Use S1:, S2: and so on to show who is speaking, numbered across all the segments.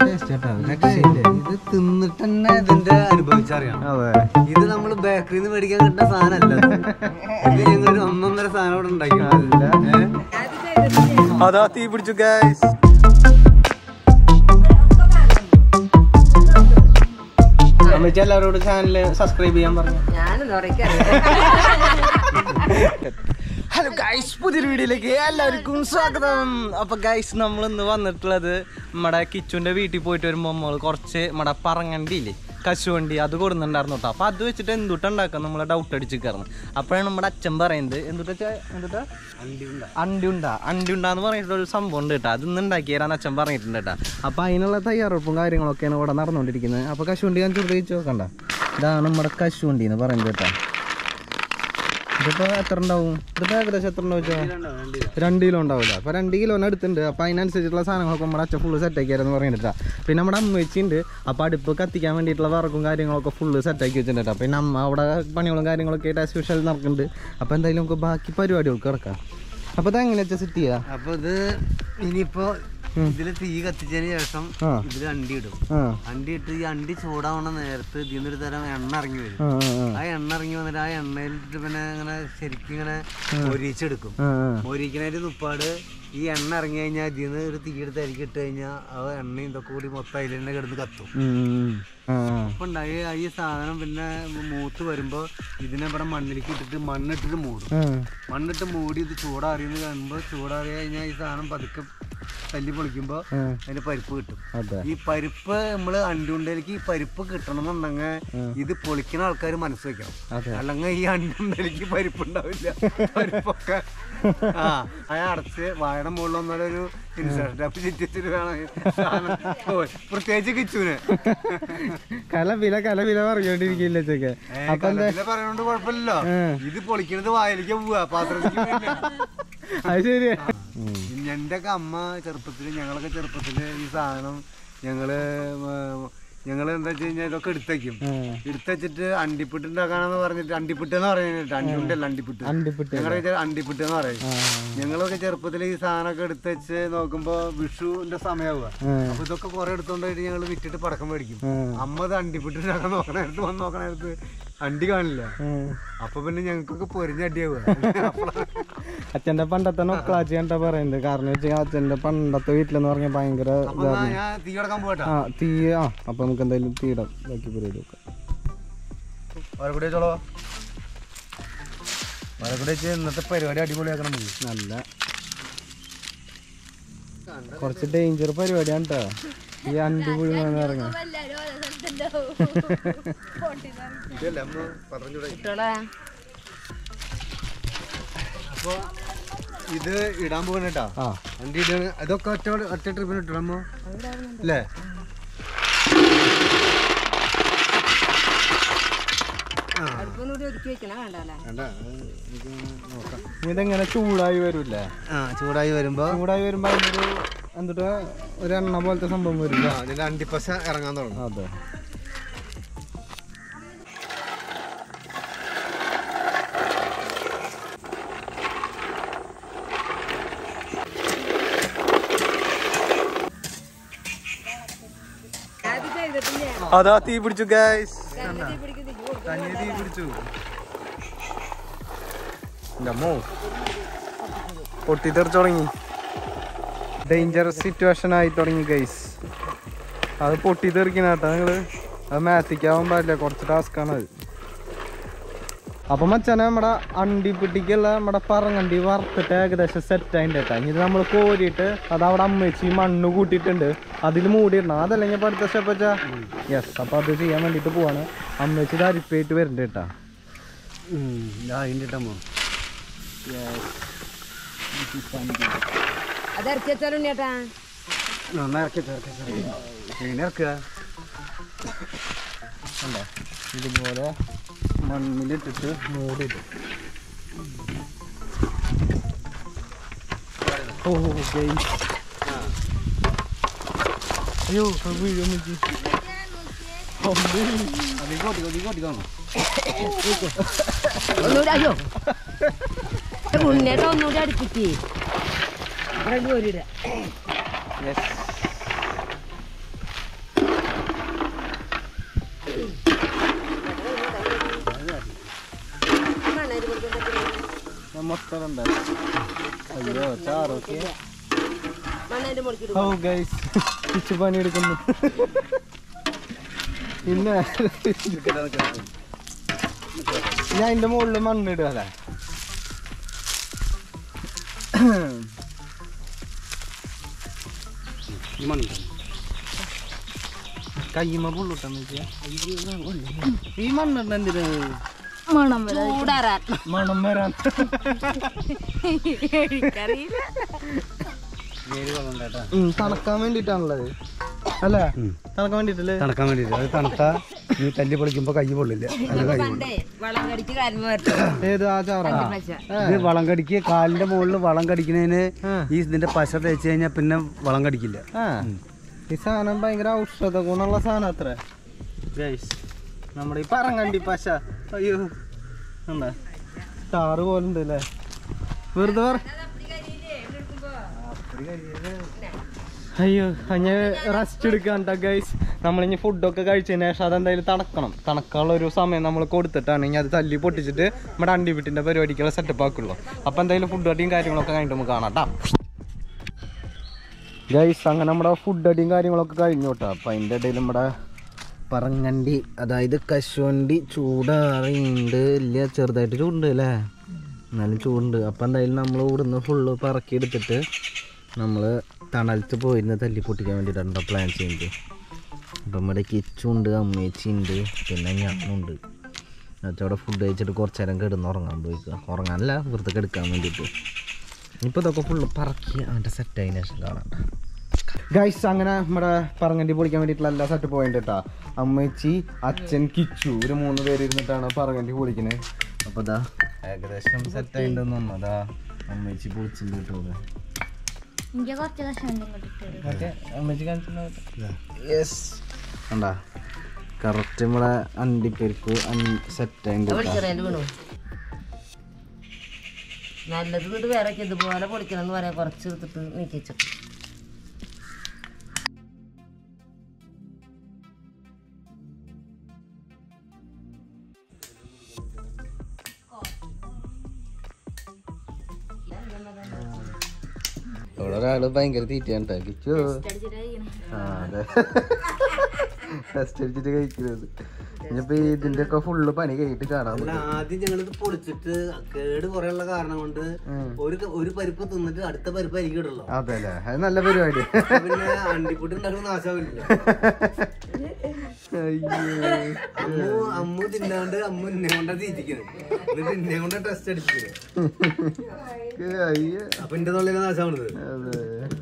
S1: Taste കേട്ടോ രക്ഷയില്ല
S2: ഇത് തിന്നിട്ട് തന്നെ ഇതിന്റെ അനുഭവിച്ചറിയാം
S1: അതെ
S2: ഇത് നമ്മൾ ബേക്കറിയിൽ നിന്ന് മേടിക്കാൻ കിട്ടുന്ന സാധനമല്ല ഇത് ഞങ്ങൾ ഒരു ഒന്നൊന്നര സാധനം ഇവിടെ ഉണ്ടാക്കി
S1: അതാ തീ പിടിച്ചു ഗൈസ് അമ്മച്ചി എല്ലാവരോടും ചാനൽ സബ്സ്ക്രൈബ് ചെയ്യാൻ പറഞ്ഞു
S3: ഞാനൊന്നും ഉറക്കാറില്ല
S1: ഹലോ ഗൈസ് പുതിയൊരു വീഡിയോയിലേക്ക് എല്ലാവർക്കും സ്വാഗതം അപ്പൊ ഗൈസ് നമ്മൾ ഇന്ന് വന്നിട്ടുള്ളത് നമ്മുടെ കിച്ചുന്റെ വീട്ടിൽ പോയിട്ട് വരുമ്പോൾ നമ്മൾ കുറച്ച് നമ്മുടെ പറങ്ങണ്ടി ഇല്ലേ കശുവണ്ടി അത് കൊടുക്കുന്നുണ്ടായിരുന്നു കേട്ടോ അപ്പൊ അത് വെച്ചിട്ട് എന്തുട്ടാ ഉണ്ടാക്കാം നമ്മളെ ഡൗട്ട് അടിച്ച് കയറുന്നു അപ്പോഴാണ് നമ്മുടെ അച്ഛൻ പറയുന്നത് എന്തുട്ടാ എന്തുട്ടാ അണ്ടിയുണ്ട അണ്ടിയുണ്ട എന്ന് പറഞ്ഞിട്ട് ഒരു സംഭവം ഉണ്ട് കേട്ടോ അത് ഇന്ന് ഉണ്ടാക്കിയരാന്ന് അച്ഛൻ പറഞ്ഞിട്ടുണ്ട് കേട്ടോ അപ്പൊ അതിനുള്ള തയ്യാറെടുപ്പും കാര്യങ്ങളൊക്കെയാണ് ഇവിടെ നടന്നുകൊണ്ടിരിക്കുന്നത് അപ്പൊ കശുവണ്ടി ഞാൻ ചുരുക്കി വെച്ച് നോക്കണ്ട ഇതാണ് നമ്മുടെ കശുവണ്ടി എന്ന് പറയുന്നത് കേട്ടോ ഇതിപ്പോ എത്ര ഉണ്ടാവും ഇതിപ്പോ ഏകദേശം എത്ര ഉണ്ടാവും വെച്ചാ രണ്ട് കിലോ ഉണ്ടാവില്ല അപ്പൊ രണ്ട് കിലോന് അടുത്തുണ്ട് അപ്പൊ അതിനനുസരിച്ചുള്ള സാധനങ്ങളൊക്കെ നമ്മുടെ അച്ഛൻ ഫുള്ള് സെറ്റ് ആക്കിയായിരുന്നു പറഞ്ഞിട്ടാ പിന്നെ നമ്മുടെ അമ്മച്ചി ഉണ്ട് അപ്പൊ അടുപ്പ് കത്തിക്കാൻ വേണ്ടിയിട്ടുള്ള വിറക്കും കാര്യങ്ങളൊക്കെ ഫുള്ള് സെറ്റ് ആക്കി വെച്ചിട്ടുണ്ട് കേട്ടോ പിന്നെ അമ്മ അവിടെ പണികളും കാര്യങ്ങളൊക്കെ ആയിട്ട് ആസ് യൂഷ്വൽ നടക്കുന്നുണ്ട് അപ്പൊ എന്തായാലും നമുക്ക് ബാക്കി പരിപാടികൾക്ക് കിടക്കാം അപ്പൊ ഇത് എങ്ങനെ വെച്ചാൽ സെറ്റ് ചെയ്യാ
S2: അപ്പൊ ഇത് ഇനിയിപ്പോ ഇതില് തീ കത്തിച്ചതിന് ശേഷം
S1: ആ.
S2: ഇതില് അണ്ടി ഇടും
S1: ആ
S2: അണ്ടി ഇട്ട് ഈ അണ്ടി ചൂടാവണ നേരത്ത് ഇതിൽ നിന്നൊരു തരം എണ്ണ ഇറങ്ങി വരും
S1: ആ ആ,
S2: ആ എണ്ണ ഇറങ്ങി വന്നിട്ട് ആ എണ്ണയിലിട്ട് പിന്നെ ഇങ്ങനെ ശരിക്കും ഇങ്ങനെ മൊരിച്ചെടുക്കും
S1: ആ ആ
S2: മൊരിക്കണതിന്റെ തുപ്പാട് ഈ എണ്ണ ഇറങ്ങി കഴിഞ്ഞാൽ ഇതിൽ നിന്ന് ഒരു തീയെടുത്ത് അരിക്ക് ഇട്ട് കഴിഞ്ഞാൽ ആ എണ്ണയും ഇതൊക്കെ കൂടി മൊത്തം അതിൽ തന്നെ കിടന്ന് കത്തും
S1: ഉം, ഉം, ഉം. ആ ആ
S2: അപ്പൊ ഉണ്ടായി ഈ സാധനം പിന്നെ മൂത്ത് വരുമ്പോ ഇതിനെ ഇവിടെ മണ്ണിലേക്ക് ഇട്ടിട്ട് മണ്ണിട്ടിട്ട് മൂടും
S1: ആ
S2: മണ്ണിട്ട് മൂടി ഇത് ചൂടാറിയെന്ന് കാണുമ്പോൾ ചൂടാറി കഴിഞ്ഞാൽ ഈ സാധനം പതുക്കെ തല്ലി പൊളിക്കുമ്പോൾ
S1: ആ.
S2: അതിന് പരിപ്പ് കിട്ടും
S1: അതെ
S2: ഈ പരിപ്പ് നമ്മൾ അണ്ടിയുണ്ടയിലേക്ക് ഈ പരിപ്പ് കിട്ടണമെന്നുണ്ടെങ്കിൽ ഇത് പൊളിക്കുന്ന ആൾക്കാർ മനസ്സ് വെക്കണം
S1: അതെ.
S2: അല്ലെങ്കിൽ ഈ അണ്ടിയുണ്ടയിലേക്ക് പരിപ്പ് ഉണ്ടാവില്ല പരിപ്പൊക്കെ ആ അത് അടച്ച് വാഴയുടെ മുകളിൽ വന്നാലൊരു ഇൻഷുറൻസ് ടാപ്പ് ചുറ്റിച്ചിട്ട് വേണം ഈ സാധനം പോയി. പ്രത്യേകിച്ച് കിച്ചുവിന്
S1: കലവില കലവില പറഞ്ഞോണ്ടിരിക്കില്ല ചെക്കെ അപ്പൊ എന്താ
S2: കലത്തിലെ പറയണോണ്ട് കുഴപ്പമില്ലല്ലോ
S1: ഏ.
S2: ഇത് പൊളിക്കണത് വായിലേക്ക് പോവാ പാത്രത്തിലേക്ക് പോയില്ല.
S1: അത് ശരിയാ
S2: എൻ്റെയൊക്കെ അമ്മ ചെറുപ്പത്തിൽ ഞങ്ങളൊക്കെ ചെറുപ്പത്തിൽ ഈ സാധനം ഞങ്ങള് ഏർ ഞങ്ങള് എന്താ വെച്ച് കഴിഞ്ഞാൽ ഇതൊക്കെ എടുത്തേക്കും എടുത്തുവെച്ചിട്ട് അണ്ടിപ്പിട്ട് ഉണ്ടാക്കാണെന്ന് പറഞ്ഞിട്ട് അണ്ടിപ്പിട്ട് എന്ന് പറയുന്നത് അണ്ടിയുണ്ടല്ല അണ്ടിപ്പിട്ട്
S1: അണ്ടിപ്പിട്ട്
S2: ഞങ്ങളുടെ വെച്ചാൽ അണ്ടിപ്പിട്ട് എന്ന് പറയും ഞങ്ങളൊക്കെ ചെറുപ്പത്തിൽ ഈ സാധനമൊക്കെ എടുത്ത് വെച്ച് നോക്കുമ്പോ വിഷുവിന്റെ സമയമാവുക അപ്പൊ ഇതൊക്കെ കുറെ എടുത്തോണ്ട് പോയിട്ട് ഞങ്ങൾ വിറ്റിട്ട് പടക്കം മേടിക്കും അമ്മ ഇത് അണ്ടിപ്പിട്ട് ഉണ്ടാക്കാൻ നോക്കണ നേരത്ത് വന്ന് നോക്കണ നേരത്ത് അണ്ടി കാണില്ല അപ്പൊ പിന്നെ ഞങ്ങൾക്കൊക്കെ പൊരിഞ്ഞടിയാവുക
S1: അച്ഛന്റെ പണ്ടത്തെ നൊക്കളാച്ചി എന്താ പറയുന്നത് കാരണം വെച്ചാൽ അച്ഛന്റെ പണ്ടത്തെ വീട്ടിലെന്ന് പറഞ്ഞാൽ ഭയങ്കര
S2: അപ്പൊ എന്നാ ഞാൻ തീ കിടക്കാൻ പോകട്ടെ
S1: ആ തീ ആ അപ്പൊ നമുക്ക് എന്തായാലും തീയിടാം ബാക്കി പരിപാടി നോക്കാം
S2: വരക്കൂടെ വെച്ചോളോ വരക്കൂടെ വെച്ച് ഇന്നത്തെ പരിപാടി അടിപൊളിയാക്കണം നമുക്ക്
S1: നല്ല കുറച്ച് ഡേഞ്ചർ പരിപാടിയാണ് കേട്ടോ ഈ അണ്ടി പുഴുങ്ങാന്ന് പറഞ്ഞ
S2: ഇതല്ലേ അമ്മ പറഞ്ഞൂടെ
S3: കുട്ടികളെ
S2: അപ്പൊ ഇത് ഇടാൻ പോകണ കേട്ടാ
S1: ആ
S2: വണ്ടി ഇടാണ് അതൊക്കെ ഒറ്റ ഒറ്റ ട്രിപ്പിന് ഇട്ടണമ്മോ അല്ലേ
S3: അടുപ്പൊന്നുകൂടി ഒതുക്കി വെക്കണം വേണ്ടല്ലേ
S2: വേണ്ട നമുക്ക് നോക്കാം
S1: ഇതെങ്ങനെ ചൂടായി വരൂല്ലേ
S2: ആ ചൂടായി വരുമ്പോ
S1: ചൂടായി വരുമ്പോ അതിനൊരു എന്നിട്ട് ഒരു എണ്ണ പോലത്തെ സംഭവം വരില്ല
S2: ആ, അതിന്റെ അണ്ടിപ്പശ ഇറങ്ങാൻ തുടങ്ങും
S1: അതെ
S3: അത് ചെയ്തിട്ടില്ലേ
S1: അതാ തീ പിടിച്ചു ഗൈസ്
S3: കണ്ടിട്ട് പിടിക്കുന്നില്ല
S2: തനിയെ തീ പിടിച്ചു
S1: അമ്മോ പൊട്ടിത്തെറിച്ച് തുടങ്ങി ഡേഞ്ചർ സിറ്റുവേഷൻ ആയി തുടങ്ങി ഗൈസ് അത് പൊട്ടിത്തെറിക്കണ കേട്ടോ നിങ്ങള് അത് മാത്തിക്കാവാൻ പാടില്ല കുറച്ച് ടാസ്ക് ആണ് അത് അപ്പൊ മച്ചാനെ നമ്മുടെ അണ്ടിപ്പിട്ടിക്കുള്ള നമ്മുടെ പറങ്ങണ്ടി വറുത്തിട്ട് ഏകദേശം സെറ്റ് ആയിട്ട് കേട്ടോ ഇനി ഇത് നമ്മൾ കോരിയിട്ട് അത് അവിടെ അമ്മച്ചി മണ്ണ് കൂട്ടിയിട്ടുണ്ട് അതിൽ മൂടിയിടണം അതല്ലെങ്കിൽ ഇപ്പൊ അടുത്ത സ്റ്റെപ്പ് വെച്ചാ യെസ് അപ്പൊ അത് ചെയ്യാൻ വേണ്ടിട്ട് പോവാണ് അമ്മച്ചി ഇത് അരിപ്പായിട്ട് വരുന്നുണ്ട് കേട്ടാ
S2: അതിന്റെ ഇട്ടമ്മോ
S3: അത് ഇറക്കി വെച്ചാലും ചേട്ടാ
S2: നന്നായി ഇറക്കി ഇറക്കി എങ്ങനെ ഇറക്കുക
S1: കണ്ടോ ഇതുപോലെ മണ്ണിലിട്ടിട്ട് മൂടിയിടും ഓ ഗൈസ് അയ്യോ അത് വീഴും എനിക്ക്
S2: അതിക്കോട്ടി അതിക്കോട്ടിക്കാണോ
S3: ഒന്നുകൂടി അയ്യോ ഉണ്ണേട്ട ഒന്നുകൂടി അടുപ്പിക്ക് രണ്ട് കോരിട
S1: മൊത്തം ഉണ്ടാവും അയ്യോ ചാറൊക്കെ
S3: മണ്ണേന്റെ മുളിക്കിടും
S1: ഓ ഗൈസ് കിച്ചു പണി എടുക്കുന്നു പിന്നെ ഞാൻ അതിന്റെ മുകളിൽ മണ്ണിടുക അല്ലേ കയ്യുമ്മ പുള്ളിട്ടെന്ന് വെച്ചാ ഈ മണ്ണിട എന്തിനാ
S3: ചൂടാറാൻ
S1: മണം വരാൻ
S3: എനിക്കറിയില്ല
S1: ഉം, തണുക്കാൻ വേണ്ടിട്ടാണുള്ളത് അല്ലേ തണുക്കാൻ വേണ്ടിട്ടല്ലേ
S2: തണുക്കാൻ വേണ്ടിട്ട് അത് തണുത്താ നീ തല്ലി പൊളിക്കുമ്പോ കൈ പൊള്ളില്ല അത് കൈ പൊള്ളും.
S3: പണ്ടേ വളം കടിച്ച് കാൽമ വരട്ടെ
S1: ഏത് ആ ചാറ
S3: പച്ച
S2: ഇത് വളം കടിക്ക് കാലിന്റെ മുകളിൽ വളം കടിക്കുന്നതിന്
S1: ആ.
S2: ഈ ഇതിന്റെ പശ തേച്ച് കഴിഞ്ഞാൽ പിന്നെ വളം കടിക്കില്ല
S1: ആ ഈ സാധനം ഭയങ്കര ഔഷധ ഗുണമുള്ള സാധനം അത്ര ഗൈസ് നമ്മുടെ ഈ പറങ്ങണ്ടി പശ അയ്യോ എന്താ സ്റ്റാറ് പോലെ ഉണ്ട് അല്ലേ വെറുതെ പറ അയ്യോ ഞാൻ റെസ്റ്റ് എടുക്കാണ്ട ഗൈസ് നമ്മളിനി ഫുഡൊക്കെ കഴിച്ചതിന് ശേഷം അതെന്തായാലും തണക്കണം തണക്കാനുള്ള ഒരു സമയം നമ്മൾ കൊടുത്തിട്ടാണ് ഇനി അത് തല്ലി പൊട്ടിച്ചിട്ട് നമ്മുടെ അണ്ടിവിട്ടിൻ്റെ പരിപാടിക്കുള്ള സെറ്റപ്പ് ആക്കുള്ളൂ അപ്പോൾ എന്തായാലും ഫുഡ് അടിയും കാര്യങ്ങളൊക്കെ കഴിഞ്ഞിട്ട് നമുക്ക് കാണാം ട്ടാ. ഗൈസ് അങ്ങനെ നമ്മുടെ ഫുഡ് അടിയും കാര്യങ്ങളൊക്കെ കഴിഞ്ഞു കേട്ടോ അപ്പം അതിൻ്റെ ഇടയിൽ നമ്മുടെ പറങ്ങണ്ടി അതായത് കശുവണ്ടി ചൂടാറിയുണ്ട് ഇല്ല ചെറുതായിട്ട് ചൂടുണ്ട് അല്ലേ എന്നാലും ചൂടുണ്ട് അപ്പം എന്തായാലും നമ്മൾ ഇവിടുന്ന് ഫുള്ള് പറക്കി എടുത്തിട്ട് നമ്മൾ തണലത്ത് പോയിരുന്ന് തല്ലി പൊട്ടിക്കാൻ വേണ്ടിയിട്ടാണ് പ്ലാൻ ചെയ്യുന്നത് അപ്പം നമ്മുടെ കിച്ചുണ്ട് അമ്മേച്ചിയുണ്ട് പിന്നെ ഞാനുണ്ട് അവിടെ ഫുഡ് കഴിച്ചിട്ട് കുറച്ച് നേരം കിടന്ന് ഉറങ്ങാൻ പോയിക്കുക ഉറങ്ങാനല്ല വെറുതെ കിടക്കാൻ വേണ്ടിയിട്ട് ഇപ്പോൾ ഇതൊക്കെ ഫുള്ള് പറക്കി അങ്ങോട്ട് സെറ്റ് ആയതിനു ശേഷം കാണാം ഗൈസ് അങ്ങനെ നമ്മുടെ പറങ്ങണ്ടി പൊളിക്കാൻ വേണ്ടിയിട്ടുള്ള എല്ലാ സെറ്റ് പോയിന്റ് കേട്ടാ അമ്മച്ചി അച്ഛൻ കിച്ചു ഒരു മൂന്ന് പേര് ഇരുന്നിട്ടാണ് പറങ്ങണ്ടി പൊളിക്കുന്നത് അപ്പോൾ ഇതാ ഏകദേശം സെറ്റ് ആയിട്ടുണ്ടെന്ന് തോന്നുന്നു അതാ അമ്മച്ചി പൊളിച്ചിട്ടുണ്ട് കേട്ടോ ഇവിടെ.
S4: എനിക്ക് കുറച്ച് കഷ്ണം കിട്ടിട്ട്
S1: ഓക്കെ അമ്മച്ചി യെസ് കണ്ടാ കറക്റ്റ് നമ്മളെ അണ്ടിപ്പരിപ്പ് സെറ്റ് ആയിട്ട്
S3: പൊളിക്കണേന്റെ വീണു നല്ലത് ഇത് വേറെ ഇതുപോലെ പൊളിക്കണം എന്ന് പറയാൻ കുറച്ച് എടുത്തിട്ട് നീക്കി വെച്ചു
S1: ഇവിടെ ഒരാള് ഭയങ്കര തീറ്റയാണ് ട്ടോ. കിച്ചു ആ അതെ ടെസ്റ്റ് അടിച്ചിട്ട് കഴിക്കുന്നത് ഇനിയിപ്പോ ഇതിന്റെ ഒക്കെ ഫുള്ള് പണി കഴിഞ്ഞിട്ട് കാണാൻ
S2: അല്ല, ആദ്യം ഞങ്ങളിത് പൊളിച്ചിട്ട് കേട് കുറെ ഉള്ള കാരണം കൊണ്ട് ഒരു ഒരു പരിപ്പ് തിന്നിട്ട് അടുത്ത പരിപ്പ് അരിക്ക് ഇടല്ലോ
S1: അതെ അല്ലേ അത് നല്ല പരിപാടി
S2: പിന്നെ അണ്ടിപ്പൊട്ടി ഉണ്ടാക്കുന്ന നാശാവില്ല അമ്മു അമ്മു തിന്നാണ്ട് അമ്മു എന്നെ കൊണ്ടാ തീറ്റിക്കുന്നത് എന്നിട്ട് എന്നെ കൊണ്ടാ ടെസ്റ്റ് അടിച്ചത്
S1: അയ്യ
S2: അപ്പൊ എന്റെ തൊള്ളിലെ നാശാവുന്നത്
S1: അതെ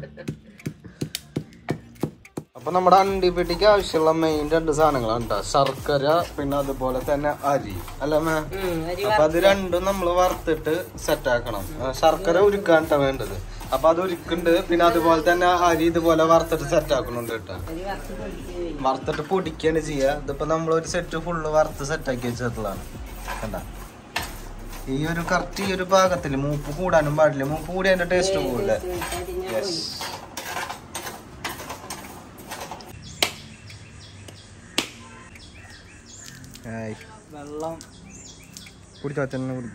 S1: അപ്പൊ നമ്മുടെ അണ്ടിപ്പെട്ടിക്ക് ആവശ്യമുള്ള മെയിൻ രണ്ട് സാധനങ്ങളാണ് കേട്ടോ ശർക്കര പിന്നെ അതുപോലെ തന്നെ അരി അല്ല മേ അപ്പൊ അത് രണ്ടും നമ്മൾ വറുത്തിട്ട് സെറ്റ് ആക്കണം ആ, ശർക്കര ഉരുക്കാണ് വേണ്ടത് അപ്പൊ അത് ഉരുക്കുണ്ട് പിന്നെ അതുപോലെ തന്നെ അരി ഇതുപോലെ വറുത്തിട്ട് സെറ്റ് ആക്കുന്നുണ്ട് കേട്ടോ വറുത്തിട്ട് പൊടിക്കാണ് ചെയ്യുക ഇതിപ്പോ നമ്മൾ ഒരു സെറ്റ് ഫുള്ള് വറുത്ത് സെറ്റ് ആക്കി വെച്ചിട്ടുള്ളതാണ് കണ്ട ഈ ഒരു കറക്റ്റ് ഈ ഒരു പാകത്തിൽ മൂപ്പ് കൂടാനും പാടില്ല മൂപ്പ് കൂടി അതിന്റെ ടേസ്റ്റ് പോകില്ലേ യെസ് വെള്ളം കുടിച്ചോ അച്ഛനെ കുടിക്കും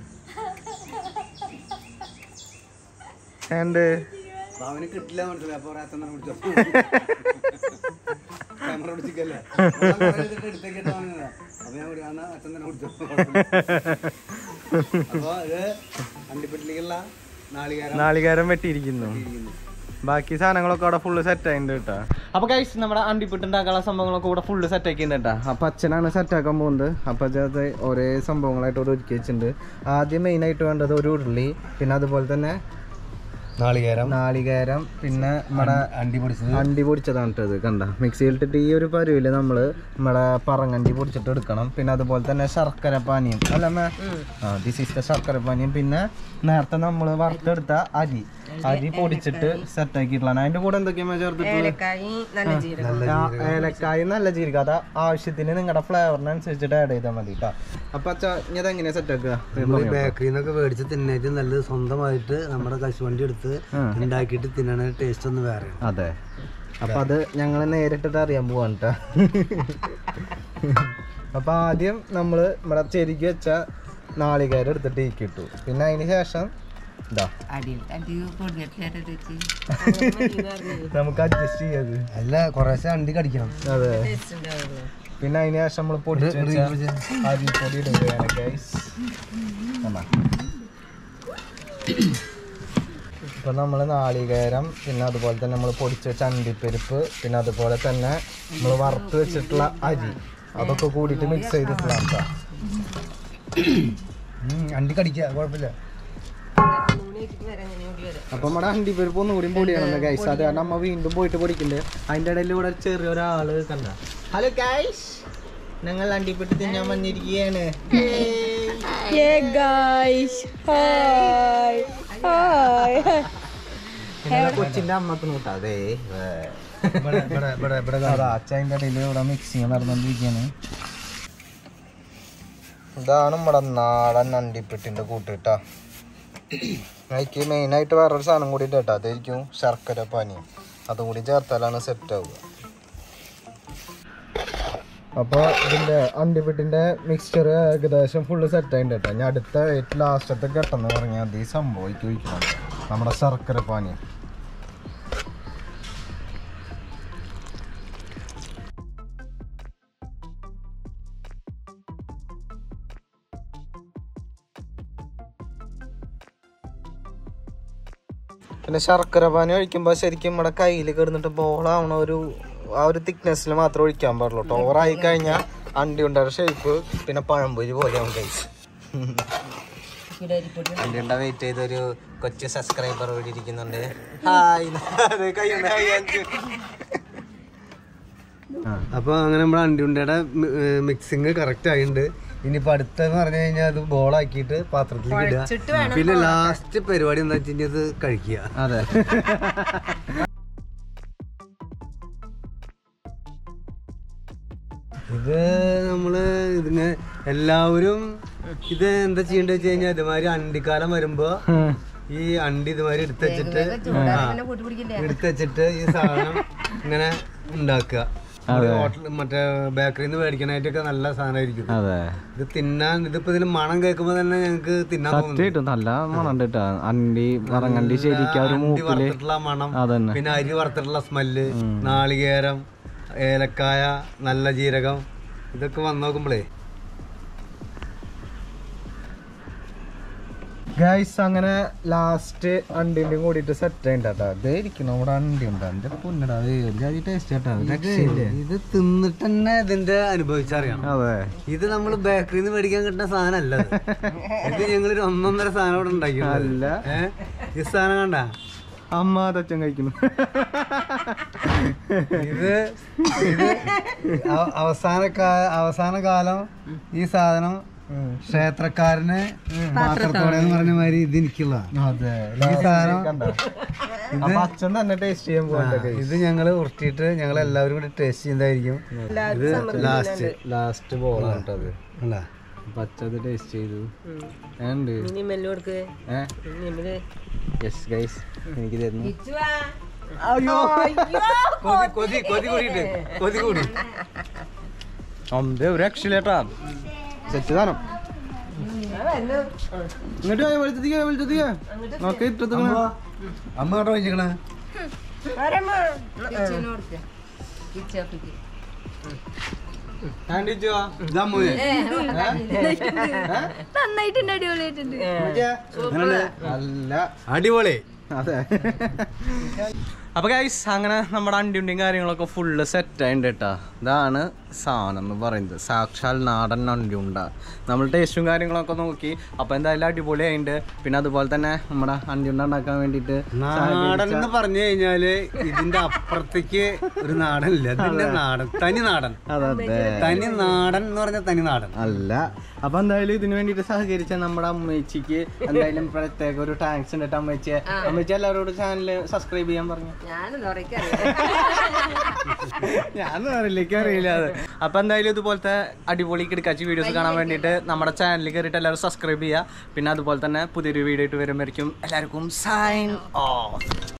S1: ഏണ്ട്
S2: അവന് കിട്ടില്ല മനസ്സിലായി അപ്പൊ അച്ഛനെ കുടിച്ചോ ക്യാമറ പിടിച്ചിക്കല്ലേ എടുത്തേക്കിട്ട് അപ്പൊ ഞാൻ കുടി- എന്നാ അച്ഛൻ തന്നെ കുടിച്ചോ അപ്പൊ ഇത് അണ്ടിപ്പെട്ടിലേക്കുള്ള നാളികേരം
S1: നാളികേരം വെട്ടിയിരിക്കുന്നു ബാക്കി സാധനങ്ങളൊക്കെ അവിടെ ഫുള്ള് സെറ്റ് ആയിട്ടുണ്ട് കേട്ടോ അപ്പൊ കൈസ് നമ്മുടെ അണ്ടിപ്പിട്ടുണ്ടാക്കാനുള്ള സംഭവങ്ങളൊക്കെ ഇവിടെ ഫുള്ള് സെറ്റ് ആക്കിയിട്ടുണ്ട് കേട്ടോ അപ്പൊ അച്ഛനാണ് സെറ്റ് ആക്കാൻ പോകുന്നത് അപ്പൊ അത് ഒരേ സംഭവങ്ങളായിട്ട് ഇവിടെ ഒരുക്കി വെച്ചിട്ടുണ്ട് ആദ്യം മെയിൻ ആയിട്ട് വേണ്ടത് ഒരു ഉരുളി പിന്നെ അതുപോലെ തന്നെ
S2: നാളികേരം
S1: നാളികേരം പിന്നെ നമ്മുടെ
S2: അണ്ടി പൊടിച്ചത്
S1: അണ്ടി പൊടിച്ചതാണ് കേട്ടോ ഇത് കണ്ട മിക്സിയിലിട്ടിട്ട് ഈ ഒരു പരുവില് നമ്മള് നമ്മുടെ പറങ്ങണ്ടി പൊടിച്ചിട്ട് എടുക്കണം പിന്നെ അതുപോലെ തന്നെ ശർക്കര പാനിയം അല്ല മേ ആ ദിസ് ഈസ് ദ ശർക്കര പാനിയം പിന്നെ നേരത്തെ നമ്മൾ വറുത്തെടുത്ത അരി അരി പൊടിച്ചിട്ട് സെറ്റ് ആക്കിയിട്ടുള്ളതാണ് അതിന്റെ കൂടെ എന്തൊക്കെയാ ചേർത്തിട്ടുള്ളത്
S3: ഏലക്കായി നല്ല ജീരകം
S1: ആ, ഏലക്കായ നല്ല ജീരകം അത് ആവശ്യത്തിന് നിങ്ങളുടെ ഫ്ലേവറിനനുസരിച്ചിട്ട് ആഡ് ചെയ്താൽ മതി കേട്ടോ അപ്പൊ അച്ഛാ ഇനി അതെങ്ങനെയാ സെറ്റ് ആക്കുക
S2: ബേക്കറിയിൽ നിന്നൊക്കെ മേടിച്ച് തിന്നേറ്റ് നല്ലത് സ്വന്തമായിട്ട് നമ്മുടെ കശുവണ്ടി എടുത്ത് ഉണ്ടാക്കിയിട്ട് തിന്നണ ടേസ്റ്റ് ഒന്ന് വേറെ
S1: അതെ അപ്പൊ അത് ഞങ്ങൾ നേരിട്ടിട്ട് അറിയാൻ പോവാണ് കേട്ടോ അപ്പൊ ആദ്യം നമ്മള് ഇവിടെ ചെരുക്കി വെച്ച നാളികേരം എടുത്തിട്ട് ഈ കിട്ടു പിന്നെ അതിന് ശേഷം ഇതാ
S3: അടി അടി പൊടിഞ്ഞിട്ട്
S1: നമുക്ക് അഡ്ജസ്റ്റ് ചെയ്യാത്
S2: അല്ല കുറേശ്ശെ അണ്ടി കടിക്കണം
S1: അതെ പിന്നെ അതിന് ശേഷം നമ്മൾ പൊടിച്ച് വെച്ച അരിപ്പൊടി ഇടുകയാണ് ഗൈസ് ഇപ്പൊ നമ്മൾ നാളികേരം പിന്നെ അതുപോലെ തന്നെ നമ്മൾ പൊടിച്ച് വെച്ച അണ്ടിപ്പരിപ്പ് പിന്നെ അതുപോലെ തന്നെ നമ്മൾ വറുത്ത് വെച്ചിട്ടുള്ള അരി അതൊക്കെ കൂടിയിട്ട് മിക്സ് ചെയ്തിട്ടുള്ള കേട്ടോ
S2: അണ്ടി കടിക്കുക കുഴപ്പമില്ല
S1: അപ്പൊ നമ്മുടെ അണ്ടിപ്പരിപ്പ് ഒന്നും കൂടി പൊടിയാണ് ഗൈസ് അത് കാരണം നമ്മ വീണ്ടും പോയിട്ട് പൊടിക്കണ്ടേ അതിന്റെ ഇടയിൽ ഇവിടെ ചെറിയൊരാള് കണ്ട ഹലോ ഗൈസ് ഞങ്ങൾ അണ്ടിപ്പെട്ട് തിന്നാൻ വന്നിരിക്കുകയാണ് ഞങ്ങളെ കൊച്ചിന്റെ അമ്മക്ക് നോട്ടാ അതെ
S2: ഇവിടെ ഇവിടെ ഇവിടെ ഇവിടെ
S1: അതാ അച്ഛൻ്റെ ഇടയിൽ ഇവിടെ മിക്സിങ് നടന്നുകൊണ്ടിരിക്കുകയാണ് ഇതാണ് നമ്മുടെ നാടൻ അണ്ടിപ്പെട്ടിന്റെ കൂട്ടിട്ടാ അതിക്ക് മെയിനായിട്ട് വേറൊരു സാധനം കൂടി കേട്ടോ അതായിരിക്കും ശർക്കര പാനി അതും കൂടി ചേർത്താലാണ് സെറ്റ് ആവുക അപ്പോൾ ഇതിന്റെ അണ്ടിപ്പെട്ടിന്റെ മിക്സ്ചർ ഏകദേശം ഫുള്ള് സെറ്റ് ആയിട്ടുണ്ട് കേട്ടോ ഞാൻ അടുത്ത ഏറ്റവും ലാസ്റ്റത്തെ ഘട്ടം എന്ന് പറഞ്ഞാൽ അത് ഈ സംഭവിക്ക് ഒഴിക്കണം നമ്മുടെ ശർക്കര പാനി പിന്നെ ശർക്കര പാനി ഒഴിക്കുമ്പോൾ ശരിക്കും നമ്മുടെ കയ്യിൽ കിടന്നിട്ട് ബോളാവണ ഒരു ആ ഒരു തിക്നെസ്സിൽ മാത്രമേ ഒഴിക്കാൻ പാടുള്ളൂ കേട്ടോ ഓവറായി കഴിഞ്ഞാൽ അണ്ടി ഉണ്ടായ ഷേപ്പ് പിന്നെ പഴംപൊരി പോലെയാവും കൈസ് അണ്ടി ഉണ്ട വെയിറ്റ് ചെയ്തൊരു കൊച്ചു സബ്സ്ക്രൈബർ ഇവിടെ ഇരിക്കുന്നുണ്ട് ഹായ് അതെ കൈയുണ്ട് ഹായ് കാണിച്ചു.
S2: അപ്പൊ അങ്ങനെ നമ്മുടെ അണ്ടിയുണ്ടയുടെ മിക്സിങ് കറക്റ്റ് ആയിട്ടുണ്ട് ഇനിയിപ്പോ അടുത്തെന്ന് പറഞ്ഞു കഴിഞ്ഞാൽ അത് ബോളാക്കിയിട്ട് പാത്രത്തിലേക്ക് ഇടുക പിന്നെ ലാസ്റ്റ് പരിപാടി എന്താ വെച്ച് കഴിഞ്ഞാൽ ഇത് കഴിക്കുക
S1: അതെ
S2: ഇത് നമ്മള് ഇതിന് എല്ലാവരും ഇത് എന്താ ചെയ്യേണ്ടത് വെച്ച് കഴിഞ്ഞാൽ ഇതുമാതിരി അണ്ടിക്കാലം വരുമ്പോ ഈ അണ്ടി ഇതുമാതിരി എടുത്ത് വെച്ചിട്ട് ആ, എടുത്ത് വെച്ചിട്ട് ഈ സാധനം ഇങ്ങനെ ഉണ്ടാക്കുക ഹോട്ടൽ മറ്റേ ബേക്കറിയിൽ നിന്ന് മേടിക്കാനായിട്ടൊക്കെ നല്ല സാധനമായിരിക്കും
S1: അതെ
S2: ഇത് തിന്നാൻ ഇതിപ്പോ ഇതിന് മണം കേൾക്കുമ്പോ തന്നെ ഞങ്ങൾക്ക് തിന്നാൻ തോന്നുന്നു
S1: സത്യമായിട്ടും നല്ല മണം കേട്ടോ അണ്ടി പറങ്ങണ്ടി ശരിക്കും ആ ഒരു
S2: അണ്ടി
S1: മൂക്കില്
S2: വറുത്തിട്ടുള്ള മണം
S1: അതന്നെ
S2: പിന്നെ അരി വറുത്തിട്ടുള്ള സ്മെല്ല് നാളികേരം ഏലക്കായ നല്ല ജീരകം ഇതൊക്കെ വന്ന് നോക്കുമ്പോഴേ
S1: ഗൈസ് അങ്ങനെ ലാസ്റ്റ് അണ്ടിന്റെ കൂടിയിട്ട് സെറ്റ് ആയിട്ടാ അതേ ഇരിക്കണം നമ്മുടെ അണ്ടി ഉണ്ട് എന്റെ പൊന്നടാ അത് ഒരു ജാതി ടേസ്റ്റ് കേട്ടോ രക്ഷയില്ലേ
S2: ഇത് തിന്നിട്ട് തന്നെ ഇതിന്റെ അനുഭവിച്ചറിയണം
S1: അതെ
S2: ഇത് നമ്മൾ ബേക്കറിയിൽ നിന്ന് മേടിക്കാൻ കിട്ടുന്ന സാധനമല്ല ഇത് ഞങ്ങൾ ഒരു ഒന്നൊന്നര സാധനം ഇവിടെ ഉണ്ടാക്കി
S1: അല്ല.
S2: ഏഹ് ഈ സാധനം കണ്ട
S1: അമ്മ തച്ചൻ കഴിക്കുന്നു
S2: ഇത് ഇത് അവ- അവസാന കാ- അവസാന കാലം ഈ സാധനം ക്ഷേത്രക്കാരന് പാത്രത്തോടെ എന്ന് പറഞ്ഞ മാതിരി ഇത് എനിക്കുള്ള
S1: അതെ
S2: ഈ സാധനം
S1: അപ്പൊ അച്ഛൻ തന്നെ ടേസ്റ്റ് ചെയ്യാൻ പോകണ്ട
S2: ഇത് ഞങ്ങള് ഉരുട്ടിയിട്ട് ഞങ്ങൾ എല്ലാവരും കൂടി ടേസ്റ്റ് ചെയ്യുന്നതായിരിക്കും ഇത് ലാസ്റ്റ്
S1: ലാസ്റ്റ് ബോളാണ് കേട്ടോ അത്
S2: കണ്ടാ
S1: അപ്പൊ അച്ഛൻ അത് ടേസ്റ്റ് ചെയ്തു ഉണ്ട് യെസ് ഗൈസ് എനിക്ക് തരുന്നു
S2: കൊതി കൊതി കൊതി കൂടിയിട്ട് കൊതി കൂടി
S1: അമ്പേ ഒരു രക്ഷയില്ലേട്ടാ സെറ്റ് സാധനം ഇങ്ങോട്ട് പോയി വെളുത്തത്തിക്ക് വെളുത്തത്തിക്ക് നോക്കി ഇട്ടത്തിക്കണ
S2: അമ്മ കേട്ടോ വെച്ചിക്കണേ ഇതമ്മൂയെ
S4: നന്നായിട്ടുണ്ട് അടിപൊളിയായിട്ടുണ്ട്
S1: അല്ല
S2: അടിപൊളി
S1: അതെ അപ്പൊ ഗൈസ് അങ്ങനെ നമ്മുടെ അണ്ടിയുണ്ടിയും കാര്യങ്ങളൊക്കെ ഫുള്ള് സെറ്റ് ആയിട്ടുണ്ട് കേട്ടാ ഇതാണ് സാധനം എന്ന് പറയുന്നത് സാക്ഷാൽ നാടൻ അണ്ടിയുണ്ട നമ്മൾ ടേസ്റ്റും കാര്യങ്ങളൊക്കെ നോക്കി അപ്പൊ എന്തായാലും അടിപൊളി ആയിട്ടുണ്ട് പിന്നെ അതുപോലെ തന്നെ നമ്മുടെ അണ്ടിയുണ്ട ഉണ്ടാക്കാൻ വേണ്ടിയിട്ട്
S2: നാടൻ എന്ന് പറഞ്ഞു കഴിഞ്ഞാല് ഇതിന്റെ അപ്പുറത്തേക്ക് ഒരു നാടൻ ഇല്ല ഇതിന്റെ നാടൻ തനി നാടൻ
S1: അതെ അതെ
S2: തനി നാടൻ എന്ന് പറഞ്ഞ തനി നാടൻ
S1: അല്ല അപ്പൊ എന്തായാലും ഇതിനു വേണ്ടിട്ട് സഹകരിച്ച നമ്മുടെ അമ്മച്ചിക്ക് എന്തായാലും പ്രത്യേക ഒരു താങ്ക്സ് ഉണ്ട് കേട്ടോ അമ്മച്ചിയെ അമ്മച്ചി എല്ലാവരോടും ചാനൽ സബ്സ്ക്രൈബ് ചെയ്യാൻ പറഞ്ഞു ഞാൻ അറിയില്ലേക്ക് അറിയില്ല അത് അപ്പൊ എന്തായാലും ഇതുപോലത്തെ അടിപൊളി കിടക്കാച്ചി വീഡിയോസ് കാണാൻ വേണ്ടിയിട്ട് നമ്മുടെ ചാനലിൽ കയറിയിട്ട് എല്ലാവരും സബ്സ്ക്രൈബ് ചെയ്യുക പിന്നെ അതുപോലെ തന്നെ പുതിയൊരു വീഡിയോ ആയിട്ട് വരുമ്പോഴേക്കും എല്ലാവർക്കും സൈൻ ഓഫ്